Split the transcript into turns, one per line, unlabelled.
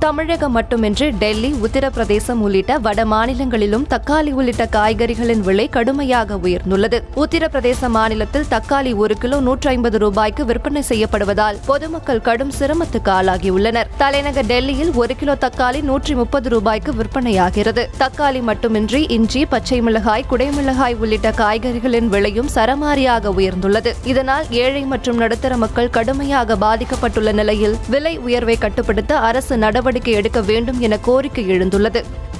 தமிழகம் மட்டுமின்றி டெல்லி உத்தரப்பிரதேசம் உள்ளிட்ட வட மாநிலங்களிலும் தக்காளி உள்ளிட்ட காய்கறிகளின் விலை கடுமையாக உயர்ந்துள்ளது உத்தரப்பிரதேச மாநிலத்தில் தக்காளி ஒரு கிலோ நூற்றி ஐம்பது ரூபாய்க்கு விற்பனை செய்யப்படுவதால் பொதுமக்கள் கடும் சிரமத்துக்கு ஆளாகியுள்ளனர் தலைநகர் டெல்லியில் ஒரு கிலோ தக்காளி நூற்றி முப்பது ரூபாய்க்கு விற்பனையாகிறது தக்காளி மட்டுமின்றி இஞ்சி பச்சை மிளகாய் குடைமிளகாய் உள்ளிட்ட காய்கறிகளின் விலையும் சரமாரியாக உயர்ந்துள்ளது இதனால் ஏழை மற்றும் நடுத்தர மக்கள் கடுமையாக பாதிக்கப்பட்டுள்ள நிலையில் விலை உயர்வை கட்டுப்படுத்த அரசு நடவடிக்கை எடுக்க வேண்டும் என கோரிக்கை எழுந்துள்ளது